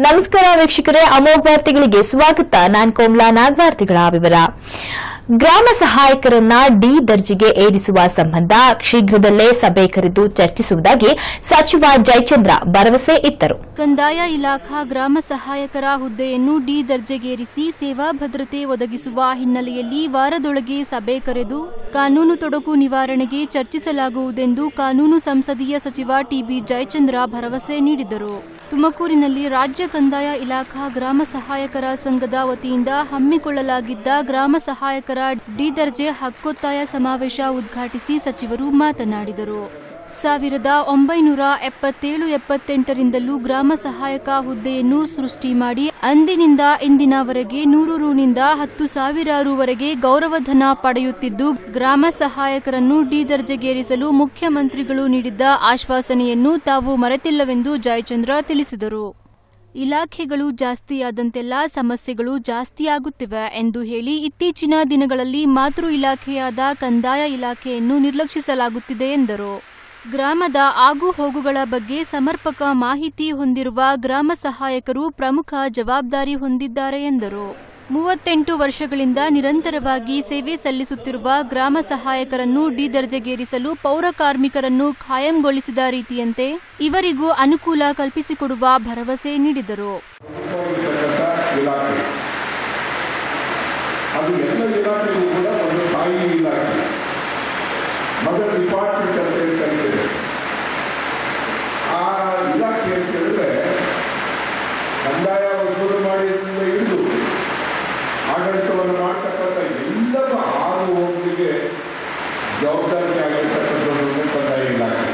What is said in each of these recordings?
ನಮಸ್ಕಾರ ವೀಕ್ಷಕರೇ ಅಮೋಘ ವಾರ್ತೆಗಳಿಗೆ ಸ್ವಾಗತ ನಾನ್ ಕೋಮ್ಲಾ ನಾಗ್ ವಾರ್ತೆಗಳ ವಿವರ ಗ್ರಾಮ ಸಹಾಯಕರನ್ನ ಡಿ ದರ್ಜೆಗೆ ಏರಿಸುವ ಸಂಬಂಧ ಶೀಘ್ರದಲ್ಲೇ ಸಭೆ ಕರೆದು ಚರ್ಚಿಸುವುದಾಗಿ ಸಚಿವ ಜಯಚಂದ್ರ ಭರವಸೆ ಇತ್ತರು ಕಂದಾಯ ಇಲಾಖಾ ಗ್ರಾಮ ಸಹಾಯಕರ ಹುದ್ದೆಯನ್ನು ಡಿ ದರ್ಜೆಗೇರಿಸಿ ಸೇವಾ ಭದ್ರತೆ ಒದಗಿಸುವ ಹಿನ್ನೆಲೆಯಲ್ಲಿ ವಾರದೊಳಗೆ ಸಭೆ ಕರೆದು ಕಾನೂನು ತೊಡಕು ನಿವಾರಣೆಗೆ ಚರ್ಚಿಸಲಾಗುವುದೆಂದು ಕಾನೂನು ಸಂಸದೀಯ ಸಚಿವ ಟಿಬಿ ಜಯಚಂದ್ರ ಭರವಸೆ ನೀಡಿದರು ತುಮಕೂರಿನಲ್ಲಿ ರಾಜ್ಯ ಕಂದಾಯ ಇಲಾಖಾ ಗ್ರಾಮ ಸಹಾಯಕರ ಸಂಘದ ವತಿಯಿಂದ ಹಮ್ಮಿಕೊಳ್ಳಲಾಗಿದ್ದ ಗ್ರಾಮ ಸಹಾಯಕರ ಡಿ ದರ್ಜೆ ಹಕ್ಕೊತ್ತಾಯ ಸಮಾವೇಶ ಉದ್ಘಾಟಿಸಿ ಸಚಿವರು ಮಾತನಾಡಿದರು ಸಾವಿರದ ಒಂಬೈನೂರ ಎಪ್ಪತ್ತೇಳು ಎಪ್ಪತ್ತೆಂಟರಿಂದಲೂ ಗ್ರಾಮ ಸಹಾಯಕ ಹುದ್ದೆಯನ್ನು ಸೃಷ್ಟಿ ಮಾಡಿ ಅಂದಿನಿಂದ ಇಂದಿನವರೆಗೆ ನೂರು ರುನಿಂದ ಹತ್ತು ಸಾವಿರ ರುವರೆಗೆ ಗೌರವಧನ ಪಡೆಯುತ್ತಿದ್ದು ಗ್ರಾಮ ಸಹಾಯಕರನ್ನು ಡಿ ದರ್ಜೆಗೇರಿಸಲು ಮುಖ್ಯಮಂತ್ರಿಗಳು ನೀಡಿದ್ದ ಆಶ್ವಾಸನೆಯನ್ನು ತಾವು ಮರೆತಿಲ್ಲವೆಂದು ಜಯಚಂದ್ರ ತಿಳಿಸಿದರು ಇಲಾಖೆಗಳು ಜಾಸ್ತಿಯಾದಂತೆಲ್ಲ ಸಮಸ್ಯೆಗಳು ಜಾಸ್ತಿಯಾಗುತ್ತಿವೆ ಎಂದು ಹೇಳಿ ಇತ್ತೀಚಿನ ದಿನಗಳಲ್ಲಿ ಮಾತೃ ಇಲಾಖೆಯಾದ ಕಂದಾಯ ಇಲಾಖೆಯನ್ನು ನಿರ್ಲಕ್ಷಿಸಲಾಗುತ್ತಿದೆ ಎಂದರು ಗ್ರಾಮದ ಆಗು ಹೋಗುಗಳ ಬಗ್ಗೆ ಸಮರ್ಪಕ ಮಾಹಿತಿ ಹೊಂದಿರುವ ಗ್ರಾಮ ಸಹಾಯಕರು ಪ್ರಮುಖ ಜವಾಬ್ದಾರಿ ಹೊಂದಿದ್ದಾರೆ ಎಂದರು ಮೂವತ್ತೆಂಟು ವರ್ಷಗಳಿಂದ ನಿರಂತರವಾಗಿ ಸೇವೆ ಸಲ್ಲಿಸುತ್ತಿರುವ ಗ್ರಾಮ ಸಹಾಯಕರನ್ನು ಡಿ ದರ್ಜೆಗೇರಿಸಲು ಪೌರ ಕಾರ್ಮಿಕರನ್ನು ಖಾಯಂಗೊಳಿಸಿದ ರೀತಿಯಂತೆ ಇವರಿಗೂ ಅನುಕೂಲ ಕಲ್ಪಿಸಿಕೊಡುವ ಭರವಸೆ ನೀಡಿದರು ಇರ್ತಕ್ಕಂಥ ಇಲಾಖೆ ಅದು ಎಲ್ಲ ಇಲಾಖೆಗೂ ಕೂಡ ಒಂದು ತಾಯಿ ಇಲಾಖೆ ಮದರ್ ಡಿಪಾರ್ಟ್ಮೆಂಟ್ ಅಂತ ಹೇಳಿ ಕರೀತೇವೆ ಆ ಇಲಾಖೆ ಅಂತ ಹೇಳಿದ್ರೆ ಕಂದಾಯ ವಸೂಲು ಮಾಡಿದ್ರಿಂದ ಹಿಡಿದು ಆಡಳಿತವನ್ನು ಮಾಡ್ತಕ್ಕಂಥ ಎಲ್ಲರ ಆರು ಹೋಗಲಿಗೆ ಜವಾಬ್ದಾರಿ ಆಗಿರ್ತಕ್ಕಂಥದ್ದು ಕಂದಾಯ ಇಲಾಖೆ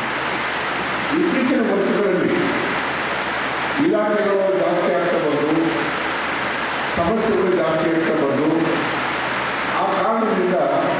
ಇತ್ತೀಚಿನ ವರ್ಷಗಳಲ್ಲಿ ಇಲಾಖೆಗಳು ಜಾಸ್ತಿ ಆಗ್ತಾ ಬಂದು ಸಮಸ್ಯೆಗಳು ಜಾಸ್ತಿ ಆಗ್ತಾ ಬಂದು ಆ ಕಾರಣದಿಂದ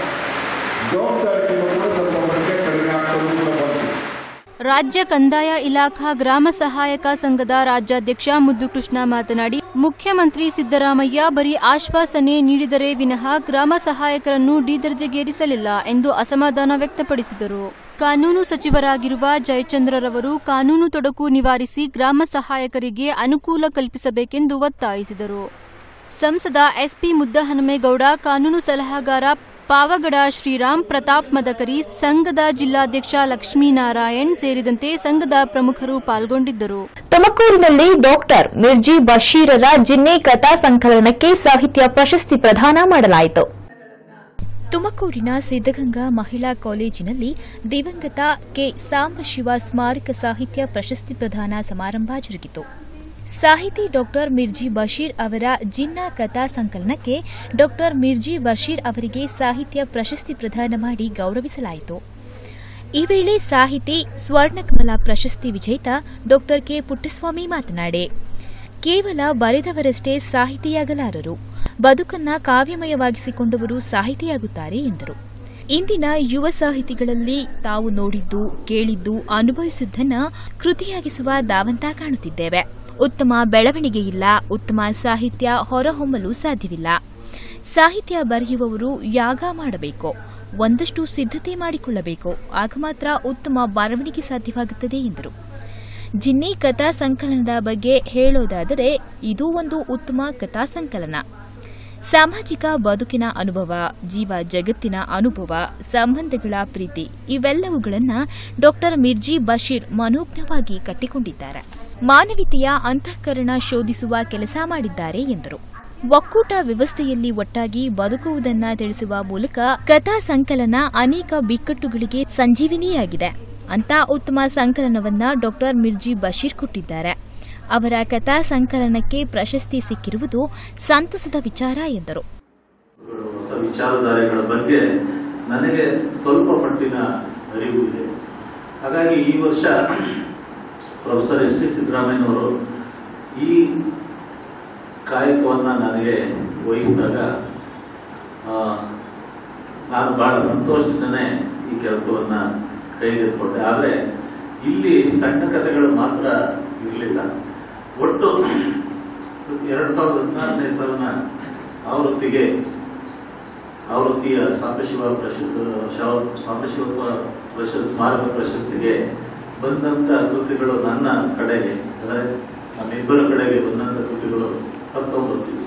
ಜವಾಬ್ದಾರಿಯನ್ನು ಕೂಡ ಸ್ವಲ್ಪ ಮಟ್ಟಿಗೆ ಕಡಿಮೆ ಆಗ್ತಲೂ ಕೂಡ ಬಂತು ರಾಜ್ಯ ಕಂದಾಯ ಇಲಾಖಾ ಗ್ರಾಮ ಸಹಾಯಕ ಸಂಘದ ರಾಜ್ಯಾಧ್ಯಕ್ಷ ಮುದ್ದುಕೃಷ್ಣ ಮಾತನಾಡಿ ಮುಖ್ಯಮಂತ್ರಿ ಸಿದ್ದರಾಮಯ್ಯ ಬರೀ ಆಶ್ವಾಸನೆ ನೀಡಿದರೆ ವಿನಃ ಗ್ರಾಮ ಸಹಾಯಕರನ್ನು ಡಿ ದರ್ಜೆಗೇರಿಸಲಿಲ್ಲ ಎಂದು ಅಸಮಾಧಾನ ವ್ಯಕ್ತಪಡಿಸಿದರು ಕಾನೂನು ಸಚಿವರಾಗಿರುವ ಜಯಚಂದ್ರರವರು ಕಾನೂನು ತೊಡಕು ನಿವಾರಿಸಿ ಗ್ರಾಮ ಸಹಾಯಕರಿಗೆ ಅನುಕೂಲ ಕಲ್ಪಿಸಬೇಕೆಂದು ಒತ್ತಾಯಿಸಿದರು ಸಂಸದ ಎಸ್ಪಿ ಮುದ್ದಹನುಮೇಗೌಡ ಕಾನೂನು ಸಲಹಾಗಾರ ಪಾವಗಡ ಶ್ರೀರಾಮ್ ಪ್ರತಾಪ್ ಮದಕರಿ ಸಂಘದ ಜಿಲ್ಲಾಧ್ಯಕ್ಷ ಲಕ್ಷ್ಮೀನಾರಾಯಣ್ ಸೇರಿದಂತೆ ಸಂಘದ ಪ್ರಮುಖರು ಪಾಲ್ಗೊಂಡಿದ್ದರು ತುಮಕೂರಿನಲ್ಲಿ ಡಾಕ್ಟರ್ ಮಿರ್ಜಿ ಬಶೀರರ ಜಿನ್ನೆ ಕಥಾ ಸಂಕಲನಕ್ಕೆ ಸಾಹಿತ್ಯ ಪ್ರಶಸ್ತಿ ಪ್ರದಾನ ಮಾಡಲಾಯಿತು ತುಮಕೂರಿನ ಸಿದ್ದಗಂಗಾ ಮಹಿಳಾ ಕಾಲೇಜಿನಲ್ಲಿ ದಿವಂಗತ ಕೆ ಸಾಂಬಶಿವ ಸ್ಮಾರಕ ಸಾಹಿತ್ಯ ಪ್ರಶಸ್ತಿ ಪ್ರದಾನ ಸಮಾರಂಭ ಜರುಗಿತು ಸಾಹಿತಿ ಡಾಕ್ಟರ್ ಮಿರ್ಜಿ ಬಶೀರ್ ಅವರ ಜಿನ್ನಾ ಕಥಾ ಸಂಕಲನಕ್ಕೆ ಡಾಕ್ಟರ್ ಮಿರ್ಜಿ ಬಶೀರ್ ಅವರಿಗೆ ಸಾಹಿತ್ಯ ಪ್ರಶಸ್ತಿ ಪ್ರದಾನ ಮಾಡಿ ಗೌರವಿಸಲಾಯಿತು ಈ ವೇಳೆ ಸಾಹಿತಿ ಸ್ವರ್ಣಕಮಲ ಪ್ರಶಸ್ತಿ ವಿಜೇತ ಡಾಕ್ಟರ್ ಕೆ ಪುಟ್ಟಸ್ವಾಮಿ ಮಾತನಾಡಿ ಕೇವಲ ಬರೆದವರಷ್ಟೇ ಸಾಹಿತಿಯಾಗಲಾರರು ಬದುಕನ್ನ ಕಾವ್ಯಮಯವಾಗಿಸಿಕೊಂಡವರು ಸಾಹಿತಿಯಾಗುತ್ತಾರೆ ಎಂದರು ಇಂದಿನ ಯುವ ಸಾಹಿತಿಗಳಲ್ಲಿ ತಾವು ನೋಡಿದ್ದು ಕೇಳಿದ್ದು ಅನುಭವಿಸಿದ್ದನ್ನ ಕೃತಿಯಾಗಿಸುವ ದಾವಂತ ಕಾಣುತ್ತಿದ್ದೇವೆ ಉತ್ತಮ ಬೆಳವಣಿಗೆ ಇಲ್ಲ ಉತ್ತಮ ಸಾಹಿತ್ಯ ಹೊರಹೊಮ್ಮಲು ಸಾಧ್ಯವಿಲ್ಲ ಸಾಹಿತ್ಯ ಬರೆಯುವವರು ಯಾಗ ಮಾಡಬೇಕು ಒಂದಷ್ಟು ಸಿದ್ಧತೆ ಮಾಡಿಕೊಳ್ಳಬೇಕು ಆಗ ಮಾತ್ರ ಉತ್ತಮ ಬರವಣಿಗೆ ಸಾಧ್ಯವಾಗುತ್ತದೆ ಎಂದರು ಜಿನ್ನಿ ಕಥಾ ಸಂಕಲನದ ಬಗ್ಗೆ ಹೇಳೋದಾದರೆ ಇದು ಒಂದು ಉತ್ತಮ ಕಥಾ ಸಂಕಲನ ಸಾಮಾಜಿಕ ಬದುಕಿನ ಅನುಭವ ಜೀವ ಜಗತ್ತಿನ ಅನುಭವ ಸಂಬಂಧಗಳ ಪ್ರೀತಿ ಇವೆಲ್ಲವುಗಳನ್ನು ಡಾಕ್ಟರ್ ಮಿರ್ಜಿ ಬಶೀರ್ ಮನೋಜ್ಞವಾಗಿ ಕಟ್ಟಿಕೊಂಡಿದ್ದಾರೆ ಮಾನವೀಯತೆಯ ಅಂತಃಕರಣ ಶೋಧಿಸುವ ಕೆಲಸ ಮಾಡಿದ್ದಾರೆ ಎಂದರು ಒಕ್ಕೂಟ ವ್ಯವಸ್ಥೆಯಲ್ಲಿ ಒಟ್ಟಾಗಿ ಬದುಕುವುದನ್ನ ತಿಳಿಸುವ ಮೂಲಕ ಕಥಾ ಸಂಕಲನ ಅನೇಕ ಬಿಕ್ಕಟ್ಟುಗಳಿಗೆ ಸಂಜೀವಿನಿಯಾಗಿದೆ ಅಂತ ಉತ್ತಮ ಸಂಕಲನವನ್ನ ಡಾಕ್ಟರ್ ಮಿರ್ಜಿ ಬಶೀರ್ ಕೊಟ್ಟಿದ್ದಾರೆ ಅವರ ಕಥಾ ಸಂಕಲನಕ್ಕೆ ಪ್ರಶಸ್ತಿ ಸಿಕ್ಕಿರುವುದು ಸಂತಸದ ವಿಚಾರ ಎಂದರು ಹೊಸ ವಿಚಾರಧಾರೆಗಳ ಬಗ್ಗೆ ನನಗೆ ಸ್ವಲ್ಪ ಮಟ್ಟಿನ ಅರಿವು ಇದೆ ಹಾಗಾಗಿ ಈ ವರ್ಷ ಪ್ರೊಫೆಸರ್ ಎಸ್ ಟಿ ಸಿದ್ದರಾಮಯ್ಯನವರು ಈ ಕಾಯಕವನ್ನು ನನಗೆ ವಹಿಸಿದಾಗ ಆ, ನಾನು ಬಹಳ ಸಂತೋಷದಿಂದನೇ ಈ ಕೆಲಸವನ್ನ ಕೈಗೆತ್ತಿಕೊಂಡೆ ಆದರೆ ಇಲ್ಲಿ ಸಣ್ಣ ಕಥೆಗಳು ಮಾತ್ರ ಇರಲಿಲ್ಲ ಒಟ್ಟು ಎರಡ್ ಸಾವಿರದ ಹದಿನಾರನೇ ಸಾಲಿನ ಆವೃತ್ತಿಗೆ ಆವೃತ್ತಿಯ ಸಾಂಬಶಿವ ಪ್ರಶಸ್ತಿ ಸಾಂಬಶಿವ ಪ್ರಶಸ್ತಿ ಸ್ಮಾರಕ ಪ್ರಶಸ್ತಿಗೆ ಬಂದಂತ ಕೃತಿಗಳು ನನ್ನ ಕಡೆಗೆ ಅಂದರೆ ನಮ್ಮಿಬ್ಬರ ಕಡೆಗೆ ಬಂದಂತ ಕೃತಿಗಳು ಹತ್ತೊಂಬತ್ತು ಇವೆ.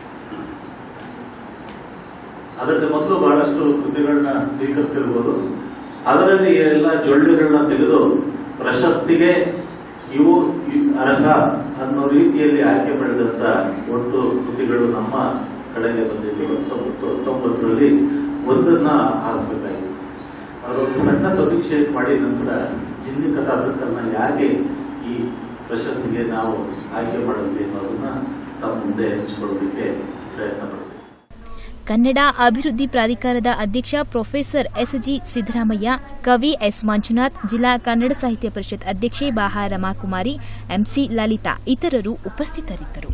ಅದಕ್ಕೆ ಮೊದಲು ಬಹಳಷ್ಟು ಕೃತಿಗಳನ್ನ ಸ್ವೀಕರಿಸಿರ್ಬೋದು ಅದರಲ್ಲಿ ಎಲ್ಲ ಜೊಳ್ಳುಗಳನ್ನ ತೆಗೆದು ಪ್ರಶಸ್ತಿಗೆ ಇವು ಇ- ಅರ್ಹ ಅನ್ನೋ ರೀತಿಯಲ್ಲಿ ಆಯ್ಕೆ ಮಾಡಿದಂತ ಒಟ್ಟು ಕೃತಿಗಳು ನಮ್ಮ ಕಡೆಗೆ ಬಂದಿದ್ದು ಹತ್ತೊಂಬತ್ತು ಹತ್ತೊಂಬತ್ತರಲ್ಲಿ ಒಂದನ್ನ ಆರಿಸಬೇಕಾಗಿತ್ತು ಅದರೊಂದು ಸಣ್ಣ ಸಮೀಕ್ಷೆ ಮಾಡಿ ನಂತರ ಜಿನ್ನಿ ಕಥಾ ಸಂಕಲನ ಯಾಕೆ ಈ ಪ್ರಶಸ್ತಿಗೆ ನಾವು ಆಯ್ಕೆ ಮಾಡಿದ್ವಿ ಅನ್ನೋದನ್ನ ತಮ್ಮ ಮುಂದೆ ಹಂಚಿಕೊಳ್ಳೋದಕ್ಕೆ ಪ್ರಯತ್ನ ಪಡ್ತೀವಿ ಕನ್ನಡ ಅಭಿವೃದ್ಧಿ ಪ್ರಾಧಿಕಾರದ ಅಧ್ಯಕ್ಷ ಪ್ರೊಫೆಸರ್ ಎಸ್ಜಿ ಸಿದ್ದರಾಮಯ್ಯ ಕವಿ ಎಸ್ ಮಂಜುನಾಥ್ ಜಿಲ್ಲಾ ಕನ್ನಡ ಸಾಹಿತ್ಯ ಪರಿಷತ್ ಅಧ್ಯಕ್ಷೆ ಬಾಹ ರಮಾಕುಮಾರಿ ಎಂಸಿ ಲಲಿತಾ ಇತರರು ಉಪಸ್ಥಿತರಿದ್ದರು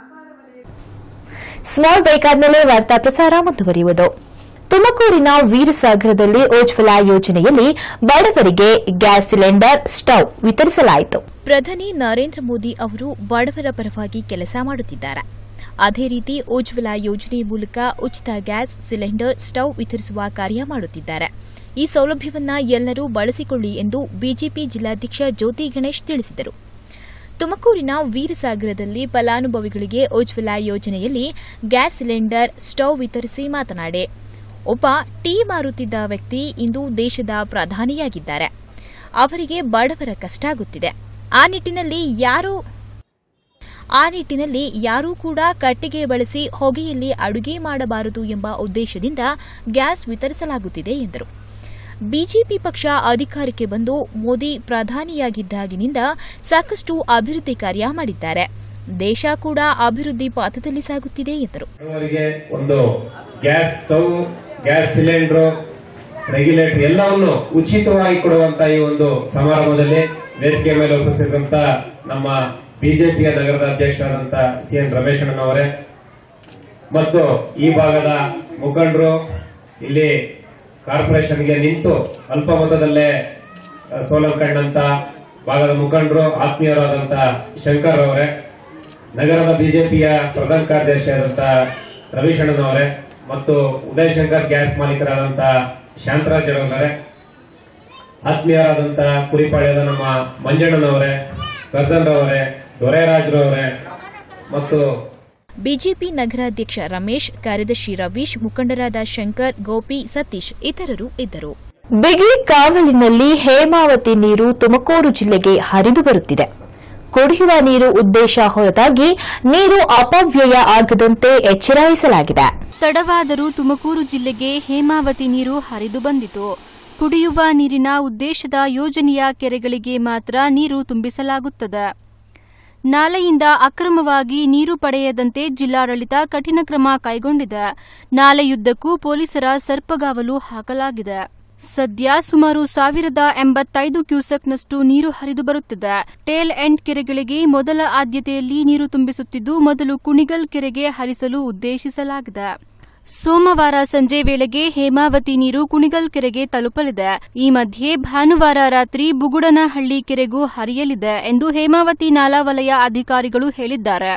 ಸ್ಮಾಲ್ ಬ್ರೇಕ್ ಆದ್ಮೇಲೆ ವಾರ್ತಾ ಪ್ರಸಾರ ಮುಂದುವರಿಯುವುದು ತುಮಕೂರಿನ ವೀರಸಾಗರದಲ್ಲಿ ಉಜ್ವಲ ಯೋಜನೆಯಲ್ಲಿ ಬಡವರಿಗೆ ಗ್ಯಾಸ್ ಸಿಲಿಂಡರ್ ಸ್ಟವ್ ವಿತರಿಸಲಾಯಿತು ಪ್ರಧಾನಿ ನರೇಂದ್ರ ಮೋದಿ ಅವರು ಬಡವರ ಪರವಾಗಿ ಕೆಲಸ ಮಾಡುತ್ತಿದ್ದಾರೆ ಅದೇ ರೀತಿ ಉಜ್ವಲ ಯೋಜನೆ ಮೂಲಕ ಉಚಿತ ಗ್ಯಾಸ್ ಸಿಲಿಂಡರ್ ಸ್ಟವ್ ವಿತರಿಸುವ ಕಾರ್ಯ ಮಾಡುತ್ತಿದ್ದಾರೆ ಈ ಸೌಲಭ್ಯವನ್ನ ಎಲ್ಲರೂ ಬಳಸಿಕೊಳ್ಳಿ ಎಂದು ಬಿಜೆಪಿ ಜಿಲ್ಲಾಧ್ಯಕ್ಷ ಜ್ಯೋತಿ ಗಣೇಶ್ ತಿಳಿಸಿದರು ತುಮಕೂರಿನ ವೀರಸಾಗರದಲ್ಲಿ ಫಲಾನುಭವಿಗಳಿಗೆ ಉಜ್ವಲ ಯೋಜನೆಯಲ್ಲಿ ಗ್ಯಾಸ್ ಸಿಲಿಂಡರ್ ಸ್ಟವ್ ವಿತರಿಸಿ ಮಾತನಾಡಿ ಒಬ್ಬ ಟೀ ಮಾರುತ್ತಿದ್ದ ವ್ಯಕ್ತಿ ಇಂದು ದೇಶದ ಪ್ರಧಾನಿಯಾಗಿದ್ದಾರೆ ಅವರಿಗೆ ಬಡವರ ಕಷ್ಟ ಆಗುತ್ತಿದೆ ಆ ನಿಟ್ಟಿನಲ್ಲಿ ಯಾರು ಆ ನಿಟ್ಟಿನಲ್ಲಿ ಯಾರೂ ಕೂಡ ಕಟ್ಟಿಗೆ ಬಳಸಿ ಹೊಗೆಯಲ್ಲಿ ಅಡುಗೆ ಮಾಡಬಾರದು ಎಂಬ ಉದ್ದೇಶದಿಂದ ಗ್ಯಾಸ್ ವಿತರಿಸಲಾಗುತ್ತಿದೆ ಎಂದರು ಬಿಜೆಪಿ ಪಕ್ಷ ಅಧಿಕಾರಕ್ಕೆ ಬಂದು ಮೋದಿ ಪ್ರಧಾನಿಯಾಗಿದ್ದಾಗಿನಿಂದ ಸಾಕಷ್ಟು ಅಭಿವೃದ್ಧಿ ಕಾರ್ಯ ಮಾಡಿದ್ದಾರೆ ದೇಶ ಕೂಡ ಅಭಿವೃದ್ಧಿ ಪಥದಲ್ಲಿ ಸಾಗುತ್ತಿದೆ ಎಂದರು ಅವರಿಗೆ ಒಂದು gas stove gas cylinder regulator ಎಲ್ಲವನ್ನು ಉಚಿತವಾಗಿ ಕೊಡುವಂತ ಈ ಒಂದು ಸಮಾರಂಭದಲ್ಲಿ ವೇದಿಕೆ ಮೇಲೆ ಉಪಸ್ಥಿತಂತ ನಮ್ಮ ಬಿಜೆಪಿಯ ನಗರದ ಅಧ್ಯಕ್ಷರಾದಂತ ಸಿ ಎನ್ ರಮೇಶಣ್ಣನವರೇ ಮತ್ತು ಈ ಭಾಗದ ಮುಖಂಡರು ಇಲ್ಲಿ ಕಾರ್ಪೊರೇಷನ್ಗೆ ನಿಂತು ಅಲ್ಪ ಮೊತ್ತದಲ್ಲೇ ಆ, ಸೋಲಂ ಕಂಡಂತ ಭಾಗದ ಮುಖಂಡರು ಆತ್ಮೀಯರಾದಂತ ಶಂಕರ್ ಅವರೇ ನಗರದ ಬಿಜೆಪಿಯ ಪ್ರಧಾನ ಕಾರ್ಯದರ್ಶಿಯಾದಂತ ರವಿಶಣ್ಣನವರೇ ಮತ್ತು ಉದಯ್ ಶಂಕರ್ ಗ್ಯಾಸ್ ಮಾಲೀಕರಾದಂತ ಶಾಂತರಾಜ್ ಅವರೇ ಆತ್ಮೀಯರಾದಂತ ಕುರಿಪಾಳ್ಯದ ನಮ್ಮ ಮಂಜಣ್ಣನವರೇ ಕರ್ದನ್ ರವರೇ ದೊರೆರಾಜ್ರವರೇ ಮತ್ತು ಬಿಜೆಪಿ ನಗರಾಧ್ಯಕ್ಷ ರಮೇಶ್ ಕಾರ್ಯದರ್ಶಿ ರವೀಶ್ ಮುಖಂಡರಾದ ಶಂಕರ್ ಗೋಪಿ ಸತೀಶ್ ಇತರರು ಇದ್ದರು ಬಿಗಿ ಕಾವಲಿನಲ್ಲಿ ಹೇಮಾವತಿ ನೀರು ತುಮಕೂರು ಜಿಲ್ಲೆಗೆ ಹರಿದು ಬರುತ್ತಿದೆ ಕುಡಿಯುವ ನೀರು ಉದ್ದೇಶ ಹೊರತಾಗಿ ನೀರು ಅಪವ್ಯಯ ಆಗದಂತೆ ಎಚ್ಚರ ವಹಿಸಲಾಗಿದೆ ತಡವಾದರೂ ತುಮಕೂರು ಜಿಲ್ಲೆಗೆ ಹೇಮಾವತಿ ನೀರು ಹರಿದು ಬಂದಿತು ಕುಡಿಯುವ ನೀರಿನ ಉದ್ದೇಶದ ಯೋಜನೆಯ ಕೆರೆಗಳಿಗೆ ಮಾತ್ರ ನೀರು ತುಂಬಿಸಲಾಗುತ್ತದೆ ನಾಲೆಯಿಂದ ಅಕ್ರಮವಾಗಿ ನೀರು ಪಡೆಯದಂತೆ ಜಿಲ್ಲಾಡಳಿತ ಕಠಿಣ ಕ್ರಮ ಕೈಗೊಂಡಿದೆ ನಾಲೆಯುದ್ದಕ್ಕೂ ಪೊಲೀಸರ ಸರ್ಪಗಾವಲು ಹಾಕಲಾಗಿದೆ ಸದ್ಯ ಸುಮಾರು ಸಾವಿರದ ಎಂಬತ್ತೈದು ಕ್ಯೂಸೆಕ್ನಷ್ಟು ನೀರು ಹರಿದು ಬರುತ್ತಿದೆ ಟೇಲ್ ಎಂಡ್ ಕೆರೆಗಳಿಗೆ ಮೊದಲ ಆದ್ಯತೆಯಲ್ಲಿ ನೀರು ತುಂಬಿಸುತ್ತಿದ್ದು ಮೊದಲು ಕುಣಿಗಲ್ ಕೆರೆಗೆ ಹರಿಸಲು ಉದ್ದೇಶಿಸಲಾಗಿದೆ ಸೋಮವಾರ ಸಂಜೆ ವೇಳೆಗೆ ಹೇಮಾವತಿ ನೀರು ಕುಣಿಗಲ್ ಕೆರೆಗೆ ತಲುಪಲಿದೆ ಈ ಮಧ್ಯೆ ಭಾನುವಾರ ರಾತ್ರಿ ಬುಗುಡನಹಳ್ಳಿ ಕೆರೆಗೂ ಹರಿಯಲಿದೆ ಎಂದು ಹೇಮಾವತಿ ನಾಲಾ ವಲಯ ಅಧಿಕಾರಿಗಳು ಹೇಳಿದ್ದಾರೆ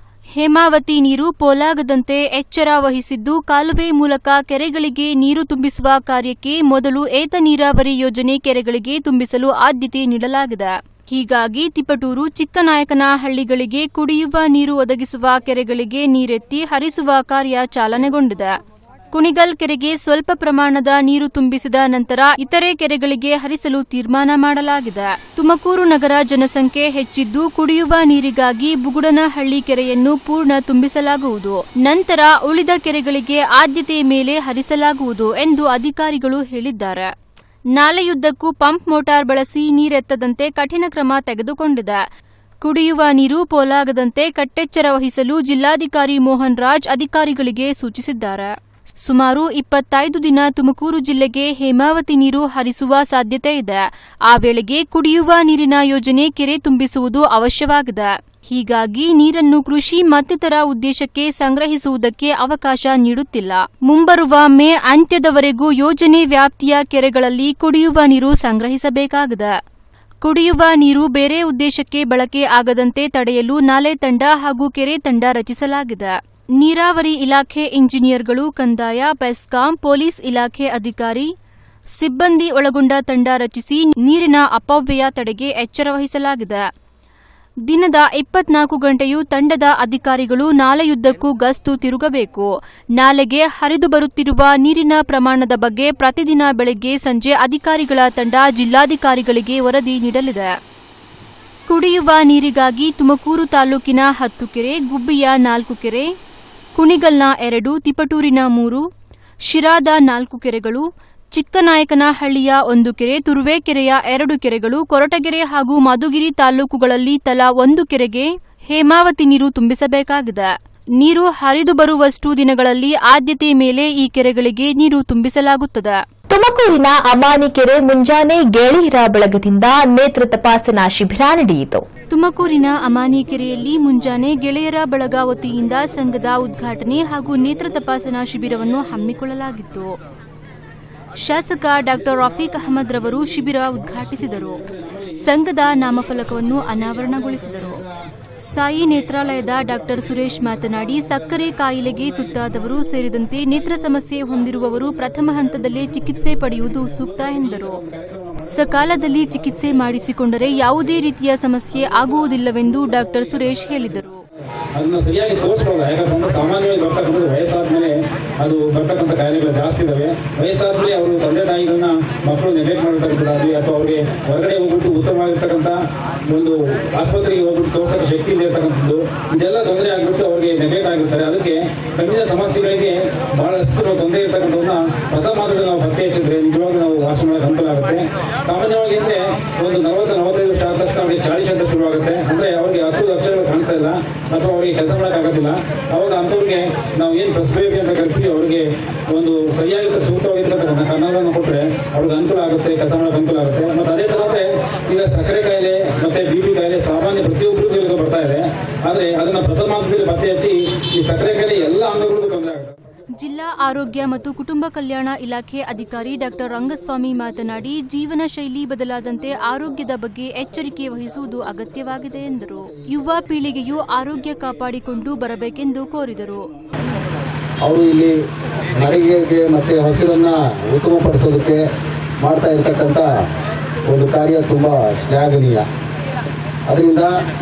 ಹೇಮಾವತಿ ನೀರು ಪೋಲಾಗದಂತೆ ಎಚ್ಚರ ವಹಿಸಿದ್ದು ಕಾಲುವೆ ಮೂಲಕ ಕೆರೆಗಳಿಗೆ ನೀರು ತುಂಬಿಸುವ ಕಾರ್ಯಕ್ಕೆ ಮೊದಲು ಏತ ನೀರಾವರಿ ಯೋಜನೆ ಕೆರೆಗಳಿಗೆ ತುಂಬಿಸಲು ಆದ್ಯತೆ ನೀಡಲಾಗಿದೆ ಹೀಗಾಗಿ ತಿಪಟೂರು ಚಿಕ್ಕನಾಯಕನಹಳ್ಳಿಗಳಿಗೆ ಕುಡಿಯುವ ನೀರು ಒದಗಿಸುವ ಕೆರೆಗಳಿಗೆ ನೀರೆತ್ತಿ ಹರಿಸುವ ಕಾರ್ಯ ಚಾಲನೆಗೊಂಡಿದೆ ಕುಣಿಗಲ್ ಕೆರೆಗೆ ಸ್ವಲ್ಪ ಪ್ರಮಾಣದ ನೀರು ತುಂಬಿಸಿದ ನಂತರ ಇತರೆ ಕೆರೆಗಳಿಗೆ ಹರಿಸಲು ತೀರ್ಮಾನ ಮಾಡಲಾಗಿದೆ ತುಮಕೂರು ನಗರ ಜನಸಂಖ್ಯೆ ಹೆಚ್ಚಿದ್ದು ಕುಡಿಯುವ ನೀರಿಗಾಗಿ ಬುಗುಡನಹಳ್ಳಿ ಕೆರೆಯನ್ನು ಪೂರ್ಣ ತುಂಬಿಸಲಾಗುವುದು ನಂತರ ಉಳಿದ ಕೆರೆಗಳಿಗೆ ಆದ್ಯತೆ ಮೇಲೆ ಹರಿಸಲಾಗುವುದು ಎಂದು ಅಧಿಕಾರಿಗಳು ಹೇಳಿದ್ದಾರೆ ನಾಲೆಯುದ್ದಕ್ಕೂ ಪಂಪ್ ಮೋಟಾರ್ ಬಳಸಿ ನೀರೆತ್ತದಂತೆ ಕಠಿಣ ಕ್ರಮ ತೆಗೆದುಕೊಂಡಿದೆ ಕುಡಿಯುವ ನೀರು ಪೋಲಾಗದಂತೆ ಕಟ್ಟೆಚ್ಚರ ವಹಿಸಲು ಜಿಲ್ಲಾಧಿಕಾರಿ ಮೋಹನ್ ರಾಜ್ ಅಧಿಕಾರಿಗಳಿಗೆ ಸೂಚಿಸಿದ್ದಾರೆ ಸುಮಾರು ಇಪ್ಪತ್ತೈದು ದಿನ ತುಮಕೂರು ಜಿಲ್ಲೆಗೆ ಹೇಮಾವತಿ ನೀರು ಹರಿಸುವ ಸಾಧ್ಯತೆ ಇದೆ ಆ ವೇಳೆಗೆ ಕುಡಿಯುವ ನೀರಿನ ಯೋಜನೆ ಕೆರೆ ತುಂಬಿಸುವುದು ಅವಶ್ಯವಾಗಿದೆ ಹೀಗಾಗಿ ನೀರನ್ನು ಕೃಷಿ ಮತ್ತಿತರ ಉದ್ದೇಶಕ್ಕೆ ಸಂಗ್ರಹಿಸುವುದಕ್ಕೆ ಅವಕಾಶ ನೀಡುತ್ತಿಲ್ಲ ಮುಂಬರುವ ಮೇ ಅಂತ್ಯದವರೆಗೂ ಯೋಜನೆ ವ್ಯಾಪ್ತಿಯ ಕೆರೆಗಳಲ್ಲಿ ಕುಡಿಯುವ ನೀರು ಸಂಗ್ರಹಿಸಬೇಕಾಗಿದೆ ಕುಡಿಯುವ ನೀರು ಬೇರೆ ಉದ್ದೇಶಕ್ಕೆ ಬಳಕೆ ಆಗದಂತೆ ತಡೆಯಲು ನಾಲೆ ತಂಡ ಹಾಗೂ ಕೆರೆ ತಂಡ ರಚಿಸಲಾಗಿದೆ ನೀರಾವರಿ ಇಲಾಖೆ ಇಂಜಿನಿಯರ್ಗಳು ಕಂದಾಯ ಬೆಸ್ಕಾಂ ಪೊಲೀಸ್ ಇಲಾಖೆ ಅಧಿಕಾರಿ ಸಿಬ್ಬಂದಿ ಒಳಗೊಂಡ ತಂಡ ರಚಿಸಿ ನೀರಿನ ಅಪವ್ಯಯ ತಡೆಗೆ ಎಚ್ಚರ ವಹಿಸಲಾಗಿದೆ ದಿನದ ಇಪ್ಪತ್ನಾಲ್ಕು ಗಂಟೆಯೂ ತಂಡದ ಅಧಿಕಾರಿಗಳು ನಾಲೆಯುದ್ದಕ್ಕೂ ಗಸ್ತು ತಿರುಗಬೇಕು ನಾಲೆಗೆ ಹರಿದು ಬರುತ್ತಿರುವ ನೀರಿನ ಪ್ರಮಾಣದ ಬಗ್ಗೆ ಪ್ರತಿದಿನ ಬೆಳಗ್ಗೆ ಸಂಜೆ ಅಧಿಕಾರಿಗಳ ತಂಡ ಜಿಲ್ಲಾಧಿಕಾರಿಗಳಿಗೆ ವರದಿ ನೀಡಲಿದೆ ಕುಡಿಯುವ ನೀರಿಗಾಗಿ ತುಮಕೂರು ತಾಲೂಕಿನ ಹತ್ತು ಕೆರೆ ಗುಬ್ಬಿಯ ನಾಲ್ಕು ಕೆರೆ ಕುಣಿಗಲ್ನ ಎರಡು ತಿಪಟೂರಿನ ಮೂರು ಶಿರಾದ ನಾಲ್ಕು ಕೆರೆಗಳು ಚಿಕ್ಕನಾಯಕನಹಳ್ಳಿಯ ಒಂದು ಕೆರೆ ತುರುವೇಕೆರೆಯ ಎರಡು ಕೆರೆಗಳು ಕೊರಟಗೆರೆ ಹಾಗೂ ಮಧುಗಿರಿ ತಾಲೂಕುಗಳಲ್ಲಿ ತಲಾ ಒಂದು ಕೆರೆಗೆ ಹೇಮಾವತಿ ನೀರು ತುಂಬಿಸಬೇಕಾಗಿದೆ ನೀರು ಹರಿದು ಬರುವಷ್ಟು ದಿನಗಳಲ್ಲಿ ಆದ್ಯತೆ ಮೇಲೆ ಈ ಕೆರೆಗಳಿಗೆ ನೀರು ತುಂಬಿಸಲಾಗುತ್ತದೆ ತುಮಕೂರಿನ ಅಮಾನಿ ಕೆರೆ ಮುಂಜಾನೆ ಗೆಳೆಯರ ಬಳಗದಿಂದ ನೇತ್ರ ತಪಾಸಣಾ ಶಿಬಿರ ನಡೆಯಿತು ತುಮಕೂರಿನ ಅಮಾನಿ ಕೆರೆಯಲ್ಲಿ ಮುಂಜಾನೆ ಗೆಳೆಯರ ಬಳಗ ವತಿಯಿಂದ ಸಂಘದ ಉದ್ಘಾಟನೆ ಹಾಗೂ ನೇತ್ರ ತಪಾಸಣಾ ಶಿಬಿರವನ್ನು ಹಮ್ಮಿಕೊಳ್ಳಲಾಗಿತ್ತು ಶಾಸಕ ಡಾಕ್ಟರ್ ರಫೀಕ್ ಅಹಮದ್ ರವರು ಶಿಬಿರ ಉದ್ಘಾಟಿಸಿದರು ಸಂಘದ ನಾಮಫಲಕವನ್ನು ಅನಾವರಣಗೊಳಿಸಿದರು ಸಾಯಿ ನೇತ್ರಾಲಯದ ಡಾಕ್ಟರ್ ಸುರೇಶ್ ಮಾತನಾಡಿ ಸಕ್ಕರೆ ಕಾಯಿಲೆಗೆ ತುತ್ತಾದವರು ಸೇರಿದಂತೆ ನೇತ್ರ ಸಮಸ್ಯೆ ಹೊಂದಿರುವವರು ಪ್ರಥಮ ಹಂತದಲ್ಲೇ ಚಿಕಿತ್ಸೆ ಪಡೆಯುವುದು ಸೂಕ್ತ ಎಂದರು ಸಕಾಲದಲ್ಲಿ ಚಿಕಿತ್ಸೆ ಮಾಡಿಸಿಕೊಂಡರೆ ಯಾವುದೇ ರೀತಿಯ ಸಮಸ್ಯೆ ಆಗುವುದಿಲ್ಲವೆಂದು ಡಾಕ್ಟರ್ ಸುರೇಶ್ ಹೇಳಿದರು ಅದನ್ನ ಸರಿಯಾಗಿ ತೋರಿಸ್ಕೊಳ್ಳಲ್ಲ ಯಾಕಂದ್ರೆ ಸಾಮಾನ್ಯವಾಗಿ ಬರ್ತಕ್ಕಂಥದ್ದು ವಯಸ್ಸಾದ್ಮೇಲೆ ಅದು ಬರ್ತಕ್ಕಂಥ ಕಾಯಿಲೆಗಳು ಜಾಸ್ತಿ ಇದಾವೆ ವಯಸ್ಸಾದ್ಮೇಲೆ ಅವರು ತಂದೆ ತಾಯಿಗಳನ್ನ ಮಕ್ಕಳು ನೆಗ್ಲೆಕ್ಟ್ ಮಾಡಿರ್ತಕ್ಕಂಥದ್ದಾಗಲಿ ಅಥವಾ ಅವರಿಗೆ ಹೊರಗಡೆ ಹೋಗ್ಬಿಟ್ಟು ಉತ್ತಮವಾಗಿರ್ತಕ್ಕಂಥ ಒಂದು ಆಸ್ಪತ್ರೆಗೆ ಹೋಗ್ಬಿಟ್ಟು ತೋರ್ಸಕ್ಕೆ ಶಕ್ತಿ ಇರ್ತಕ್ಕಂಥದ್ದು ಇದೆಲ್ಲ ತೊಂದರೆ ಆಗ್ಬಿಟ್ಟು ಅವರಿಗೆ ನೆಗ್ಲೆಕ್ಟ್ ಆಗಿರ್ತಾರೆ ಅದಕ್ಕೆ ಕಣ್ಣಿನ ಸಮಸ್ಯೆಗಳಿಗೆ ಬಹಳಷ್ಟು ನಾವು ತೊಂದರೆ ಇರ್ತಕ್ಕಂಥವನ್ನ ಪ್ರಥಮ ಹಂತದಲ್ಲಿ ನಾವು ಪತ್ತೆ ಹಚ್ಚಿದ್ರೆ ನಿಜವಾಗ್ಲೂ ನಾವು ವಾಸ ಮಾಡಕ್ಕೆ ಅನುಕೂಲ ಆಗುತ್ತೆ ಸಾಮಾನ್ಯವಾಗಿ ಅಂದ್ರೆ ಒಂದು ನಲವತ್ತು ನಲವತ್ತೈದು ವರ್ಷ ಆದ ತಕ್ಷಣ ಅವರಿಗೆ ಚಾಳಿಸ್ ಅಂತ ಶುರುವಾಗುತ್ತೆ ಅಂದ್ರೆ ಅವರಿಗೆ ಹತ್ತು ಅಕ್ಷರಗಳು ಕಾಣ್ತಾ ಇಲ್ಲ ಅಥವಾ ಅವರಿಗೆ ಕೆಲಸ ಮಾಡೋಕ್ಕಾಗೋದಿಲ್ಲ ಅವಾಗ ಅಂಥವ್ರಿಗೆ ನಾವು ಏನು ಪ್ರೆಸ್ಕ್ರೈಬ್ ಅಂತ ಕರಿತೀವಿ ಅವರಿಗೆ ಒಂದು ಸರಿಯಾಗಿ ಸೂಕ್ತವಾಗಿರ್ತಕ್ಕಂಥ ಕನ್ನಡವನ್ನು ಕೊಟ್ಟರೆ ಅವ್ರಿಗೆ ಅನುಕೂಲ ಆಗುತ್ತೆ ಕೆಲಸ ಮಾಡೋಕೆ ಅನುಕೂಲ ಆಗುತ್ತೆ ಮತ್ತೆ ಅದೇ ತರಹೇ ಈಗ ಸಕ್ಕರೆ ಕಾಯಿಲೆ ಮತ್ತೆ ಬಿ ಪಿ ಕಾಯಿಲೆ ಸಾಮಾನ್ಯ ಪ್ರತಿಯೊಬ್ಬರಿಗೂ ಈಗ ಬರ್ತಾ ಇದೆ ಆದ್ರೆ ಅದನ್ನ ಪ್ರಥಮ ಹಂತದಲ್ಲಿ ಪತ್ತೆ ಹಚ್ಚಿ ಈ ಸಕ್ಕರೆ ಕಾಯಿಲೆ ಎಲ್ಲ ಅಂಗಗಳಿಗೂ ತೊಂದರೆ ಆಗುತ್ತೆ ಜಿಲ್ಲಾ ಆರೋಗ್ಯ ಮತ್ತು ಕುಟುಂಬ ಕಲ್ಯಾಣ ಇಲಾಖೆ ಅಧಿಕಾರಿ ಡಾಕ್ಟರ್ ರಂಗಸ್ವಾಮಿ ಮಾತನಾಡಿ ಜೀವನ ಶೈಲಿ ಬದಲಾದಂತೆ ಆರೋಗ್ಯದ ಬಗ್ಗೆ ಎಚ್ಚರಿಕೆ ವಹಿಸುವುದು ಅಗತ್ಯವಾಗಿದೆ ಎಂದರು ಯುವ ಪೀಳಿಗೆಯು ಆರೋಗ್ಯ ಕಾಪಾಡಿಕೊಂಡು ಬರಬೇಕೆಂದು ಕೋರಿದರು ಅವರು ಇಲ್ಲಿ ನಡಿಗೆಗೆ ಮತ್ತೆ ಹಸಿರನ್ನ ಉತ್ತಮಪಡಿಸೋದಕ್ಕೆ ಮಾಡ್ತಾ ಇರ್ತಕ್ಕಂಥ ಒಂದು ಕಾರ್ಯ ತುಂಬಾ ಶ್ಲಾಘನೀಯ ಅದರಿಂದ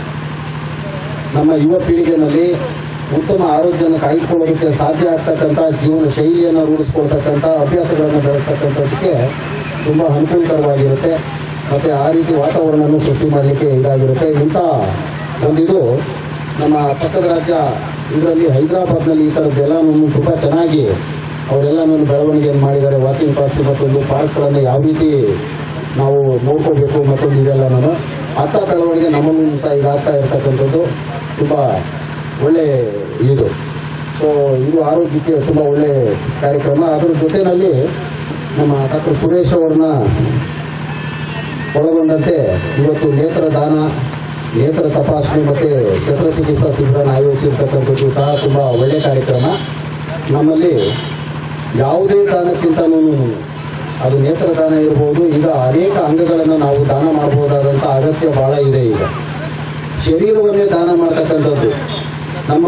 ನಮ್ಮ ಯುವ ಪೀಳಿಗೆನಲ್ಲಿ ಉತ್ತಮ ಆರೋಗ್ಯವನ್ನು ಕಾಯ್ದುಕೊಳ್ಳೋದಕ್ಕೆ ಸಾಧ್ಯ ಆಗ್ತಕ್ಕಂಥ ಜೀವನ ಶೈಲಿಯನ್ನು ರೂಢಿಸ್ಕೊಳ್ತಕ್ಕಂಥ ಅಭ್ಯಾಸಗಳನ್ನು ಬೆಳೆಸ್ತಕ್ಕಂಥದ್ದಕ್ಕೆ ತುಂಬಾ ಅನುಕೂಲಕರವಾಗಿರುತ್ತೆ ಮತ್ತೆ ಆ ರೀತಿ ವಾತಾವರಣವನ್ನು ಸೃಷ್ಟಿ ಮಾಡಲಿಕ್ಕೆ ಇದಾಗಿರುತ್ತೆ ಇಂಥ ಒಂದಿದು ನಮ್ಮ ಪಕ್ಕದ ರಾಜ್ಯ ಇದರಲ್ಲಿ ಹೈದರಾಬಾದ್ನಲ್ಲಿ ಈ ಥರದ್ದೆಲ್ಲನೂ ತುಂಬಾ ಚೆನ್ನಾಗಿ ಅವರೆಲ್ಲನೂ ಬೆಳವಣಿಗೆಯನ್ನು ಮಾಡಿದ್ದಾರೆ ವಾಕಿಂಗ್ ಪಾರ್ಕ್ಸ್ ಮತ್ತೊಂದು ಪಾರ್ಕ್ಗಳನ್ನು ಯಾವ ರೀತಿ ನಾವು ನೋಡ್ಕೋಬೇಕು ಮತ್ತೊಂದು ಇದೆಲ್ಲನೂ ಅಂಥ ಬೆಳವಣಿಗೆ ನಮ್ಮಲ್ಲೂ ಸಹ ಈಗ ಆಗ್ತಾ ಇರ್ತಕ್ಕಂಥದ್ದು ತುಂಬಾ ಒಳ್ಳೆ ಇದು ಸೊ ಇದು ಆರೋಗ್ಯಕ್ಕೆ ತುಂಬಾ ಒಳ್ಳೆ ಕಾರ್ಯಕ್ರಮ ಅದರ ಜೊತೆಯಲ್ಲಿ ನಮ್ಮ ಡಾಕ್ಟರ್ ಸುರೇಶ್ ಅವರನ್ನ ಒಳಗೊಂಡಂತೆ ಇವತ್ತು ನೇತ್ರದಾನ ನೇತ್ರ ತಪಾಸಣೆ ಮತ್ತೆ ಶಸ್ತ್ರಚಿಕಿತ್ಸಾ ಶಿಬಿರನ ಆಯೋಜಿಸಿರ್ತಕ್ಕಂಥದ್ದು ಸಹ ತುಂಬಾ ಒಳ್ಳೆ ಕಾರ್ಯಕ್ರಮ ನಮ್ಮಲ್ಲಿ ಯಾವುದೇ ದಾನಕ್ಕಿಂತಲೂ ಅದು ನೇತ್ರದಾನ ಇರಬಹುದು ಈಗ ಅನೇಕ ಅಂಗಗಳನ್ನು ನಾವು ದಾನ ಮಾಡಬಹುದಾದಂಥ ಅಗತ್ಯ ಬಹಳ ಇದೆ ಈಗ ಶರೀರವನ್ನೇ ದಾನ ಮಾಡ್ತಕ್ಕಂಥದ್ದು ನಮ್ಮ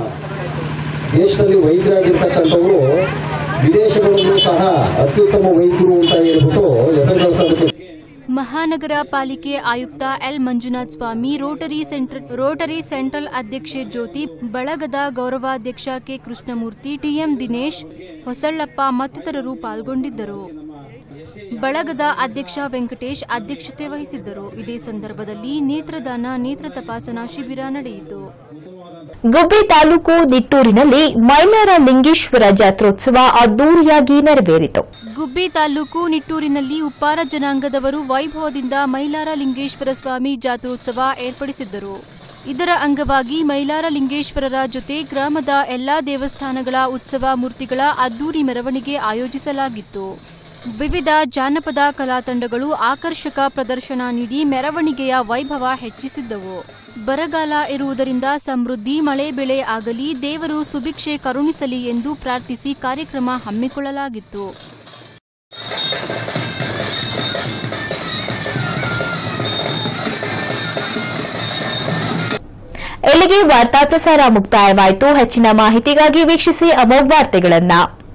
ದೇಶದಲ್ಲಿ ವೈದ್ಯರಾಗಿರ್ತಕ್ಕಂಥವರು ವಿದೇಶಗಳಲ್ಲೂ ಸಹ ಅತ್ಯುತ್ತಮ ವೈದ್ಯರು ಅಂತ ಹೇಳ್ಬಿಟ್ಟು ಹೆಸರು ಗಳಿಸೋದಕ್ಕೆ ಮಹಾನಗರ ಪಾಲಿಕೆ ಆಯುಕ್ತ L Manjunath Swamy Rotary Central Rotary Central ಅಧ್ಯಕ್ಷೆ ಜ್ಯೋತಿ ಬಳಗದ ಗೌರವಾಧ್ಯಕ್ಷ ಕೆ ಕೃಷ್ಣಮೂರ್ತಿ ಟಿಎಂ ದಿನೇಶ್ ಹೊಸಳ್ಳಪ್ಪ ಮತ್ತಿತರರು ಪಾಲ್ಗೊಂಡಿದ್ದರು ಬಳಗದ ಅಧ್ಯಕ್ಷ ವೆಂಕಟೇಶ್ ಅಧ್ಯಕ್ಷತೆ ವಹಿಸಿದ್ದರು ಇದೇ ಸಂದರ್ಭದಲ್ಲಿ ನೇತ್ರದಾನ ನೇತ್ರ ತಪಾಸಣಾ ಶಿಬಿರ ನಡೆಯಿತು ಗುಬ್ಬಿ ತಾಲೂಕು ನಿಟ್ಟೂರಿನಲ್ಲಿ ಮೈಲಾರ ಲಿಂಗೇಶ್ವರ ಜಾತ್ರೋತ್ಸವ ಅದ್ದೂರಿಯಾಗಿ ನೆರವೇರಿತು ಗುಬ್ಬಿ ತಾಲೂಕು ನಿಟ್ಟೂರಿನಲ್ಲಿ ಉಪ್ಪಾರ ಜನಾಂಗದವರು ವೈಭವದಿಂದ ಮೈಲಾರ ಲಿಂಗೇಶ್ವರ ಸ್ವಾಮಿ ಜಾತ್ರೋತ್ಸವ ಏರ್ಪಡಿಸಿದ್ದರು ಇದರ ಅಂಗವಾಗಿ ಮೈಲಾರ ಲಿಂಗೇಶ್ವರರ ಜೊತೆ ಗ್ರಾಮದ ಎಲ್ಲಾ ದೇವಸ್ಥಾನಗಳ ಉತ್ಸವ ಮೂರ್ತಿಗಳ ಅದ್ದೂರಿ ಮೆರವಣಿಗೆ ಆಯೋಜಿಸಲಾಗಿತ್ತು ವಿವಿಧ ಜಾನಪದ ಕಲಾ ತಂಡಗಳು ಆಕರ್ಷಕ ಪ್ರದರ್ಶನ ನೀಡಿ ಮೆರವಣಿಗೆಯ ವೈಭವ ಹೆಚ್ಚಿಸಿದ್ದವು ಬರಗಾಲ ಇರುವುದರಿಂದ ಸಮೃದ್ಧಿ ಮಳೆ ಬೆಳೆ ಆಗಲಿ ದೇವರು ಸುಭಿಕ್ಷೆ ಕರುಣಿಸಲಿ ಎಂದು ಪ್ರಾರ್ಥಿಸಿ ಕಾರ್ಯಕ್ರಮ ಹಮ್ಮಿಕೊಳ್ಳಲಾಗಿತ್ತು ಇಲ್ಲಿಗೆ ವಾರ್ತಾ ಪ್ರಸಾರ ಮುಕ್ತಾಯವಾಯಿತು ಹೆಚ್ಚಿನ ಮಾಹಿತಿಗಾಗಿ ವೀಕ್ಷಿಸಿ ಅಮೋಘ್ ವಾರ್ತೆಗಳನ್ನ